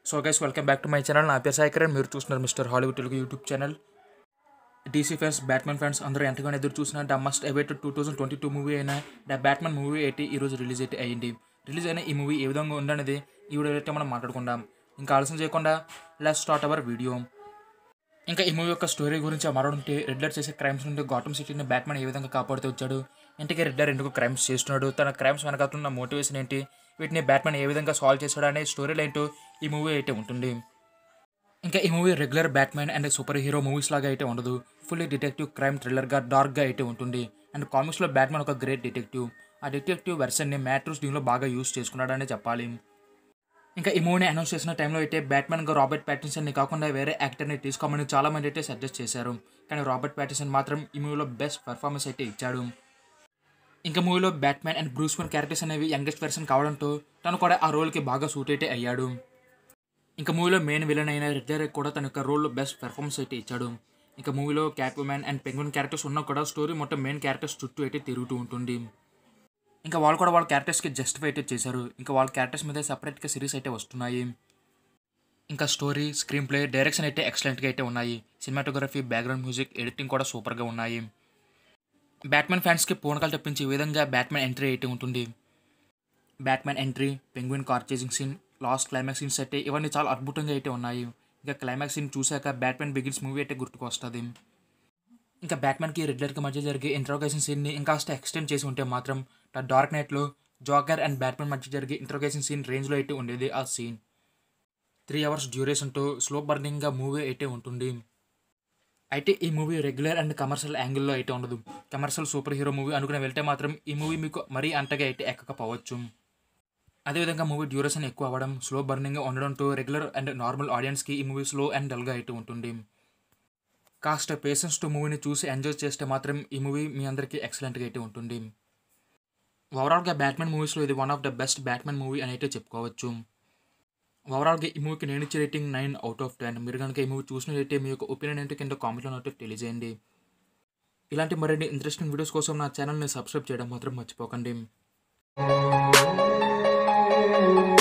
so guys welcome back to my channel నా పేరు సాయికర్ మీరు చూస్తున్నారు mister Hollywood Telugu YouTube channel DC fans Batman fans అందరూ ఎంతగానో ఎదురు చూసిన the must await two thousand twenty two movie అయిన ద బ్యాట్మెన్ మూవీ అయితే ఈరోజు రిలీజ్ అయితే అయ్యింది రిలీజ్ అయిన ఈ మూవీ ఏ విధంగా ఉందనేది ఈ వీడియో అయితే మనం మాట్లాడుకుందాం ఇంకా ఆలస్యం చేయకుండా లెట్ స్టార్ట్ అవర్ వీడియో ఇంకా ఈ మూవీ యొక్క స్టోరీ గురించి మాట్లాడుంటే రెడ్లర్ చేసే క్రైమ్స్ నుండి గాటమ్ సిటీని బ్యాట్మెన్ ఏ విధంగా కాపాడుతూ వచ్చాడు ఇంటికి రెడ్లర్ ఎందుకు క్రైమ్స్ చేస్తున్నాడు తన క్రైమ్స్ వెనకాతున్న మోటివేషన్ ఏంటి వీటిని బ్యాట్మెన్ ఏ విధంగా సాల్వ్ చేశాడు అనే స్టోరీలు ఏంటో ఈ మూవీ అయితే ఉంటుంది ఇంకా ఈ movie regular Batman and superhero movies లాగా అయితే ఉండదు ఫుల్లీ డిటెక్టివ్ క్రైమ్ థ్రిల్లర్గా డార్క్గా అయితే ఉంటుంది అండ్ కామిక్స్లో బ్యాట్మెన్ ఒక గ్రేట్ డిటెక్టివ్ ఆ డిటెక్టివ్ వెర్షన్ని మ్యాట్రూస్ దీనిలో బాగా యూస్ చేసుకున్నాడనే చెప్పాలి ఇంకా ఈ మూవీని అనౌన్స్ చేసిన టైంలో అయితే బ్యాట్మెన్గా రాబర్ట్ ప్యాటిన్సన్ని కాకుండా వేరే యాక్టర్ని తీసుకోమని చాలా మంది అయితే సజెస్ట్ చేశారు కానీ రాబర్ట్ ప్యాటిన్సన్ మాత్రం ఈ మూవీలో బెస్ట్ పర్ఫార్మెన్స్ అయితే ఇచ్చాడు ఇంకా మూవీలో Batman and Bruce Wayne characters అనేవి యంగెస్ట్ పర్సన్ కావడంతో తను కూడా ఆ రోల్కి బాగా సూట్ అయితే అయ్యాడు ఇంకా మూవీలో మెయిన్ విలన్ అయిన రెడ్లర్ కూడా తన యొక్క రోల్లో బెస్ట్ పెర్ఫార్మెన్స్ అయితే ఇచ్చాడు ఇంకా మూవీలో Catwoman and penguin characters ఉన్నా కూడా స్టోరీ మొత్తం మెయిన్ క్యారెక్టర్స్ చుట్టూ అయితే తిరుగుతూ ఉంటుంది ఇంకా వాళ్ళు కూడా వాళ్ళ క్యారెక్టర్స్కి జస్టిఫై అయితే చేశారు ఇంకా వాళ్ళ క్యారెక్టర్స్ మీద సపరేట్గా సిరీస్ అయితే వస్తున్నాయి ఇంకా స్టోరీ స్క్రీన్ ప్లే డైరెక్షన్ అయితే ఎక్సలెంట్గా అయితే ఉన్నాయి సినిమాటోగ్రఫీ బ్యాక్గ్రౌండ్ మ్యూజిక్ ఎడిటింగ్ కూడా సూపర్గా ఉన్నాయి బ్యాట్మెన్ ఫ్యాన్స్కి పూనకాలు తెప్పించే విధంగా బ్యాట్మెన్ ఎంట్రీ అయితే ఉంటుంది Batman entry penguin car chasing scene last climax scenes అయితే ఇవన్నీ చాలా అద్భుతంగా అయితే ఉన్నాయి ఇంకా క్లైమాక్స్ సీన్ చూశాక బ్యాట్మెన్ బిగిన్స్ మూవీ అయితే గుర్తుకు వస్తుంది ఇంకా బ్యాట్మెన్కి రెడ్లర్కి మధ్య జరిగే ఇంట్రోగేషన్ సీన్ని ఇంకాస్త ఎక్స్టెండ్ చేసి ఉంటే మాత్రం ద డార్క్ నైట్లో జాకర్ అండ్ బ్యాట్మెన్ మధ్య జరిగే ఇంట్రోగేషన్ సీన్ రేంజ్లో అయితే ఉండేది ఆ సీన్ త్రీ అవర్స్ డ్యూరేషన్తో స్లో బర్నింగ్గా మూవీ అయితే ఉంటుంది అయితే ఈ మూవీ రెగ్యులర్ అండ్ కమర్షియల్ యాంగిల్లో అయితే ఉండదు కమర్షియల్ సూపర్ హీరో మూవీ అనుకుని వెళ్తే మాత్రం ఈ మూవీ మీకు మరీ అంతగా అయితే ఎక్కకపోవచ్చు అదేవిధంగా మూవీ డ్యూరేషన్ ఎక్కువ అవ్వడం స్లో బర్నింగ్గా ఉండడంతో రెగ్యులర్ అండ్ నార్మల్ ఆడియన్స్కి ఈ మూవీ స్లో అండ్ డల్గా అయితే ఉంటుంది కాస్త పేషెన్స్ టు మూవీని చూసి ఎంజాయ్ చేస్తే మాత్రం ఈ మూవీ మీ అందరికీ ఎక్సలెంట్గా అయితే ఉంటుంది ఓవరాల్గా బ్యాట్మెన్ మూవీస్లో ఇది one of the best Batman movie అని అయితే చెప్పుకోవచ్చు ఓవరాల్గా ఈ మూవీకి నేను ఇచ్చే rating nine out of ten మీరు కనుక ఈ మూవీ చూసినట్టయితే మీ యొక్క ఒపీనియన్ ఏంటో కింద కామెంట్లో అయితే తెలియజేయండి ఇలాంటి మరిన్ని ఇంట్రెస్టింగ్ వీడియోస్ కోసం నా ఛానల్ని సబ్స్క్రైబ్ చేయడం మాత్రం మర్చిపోకండి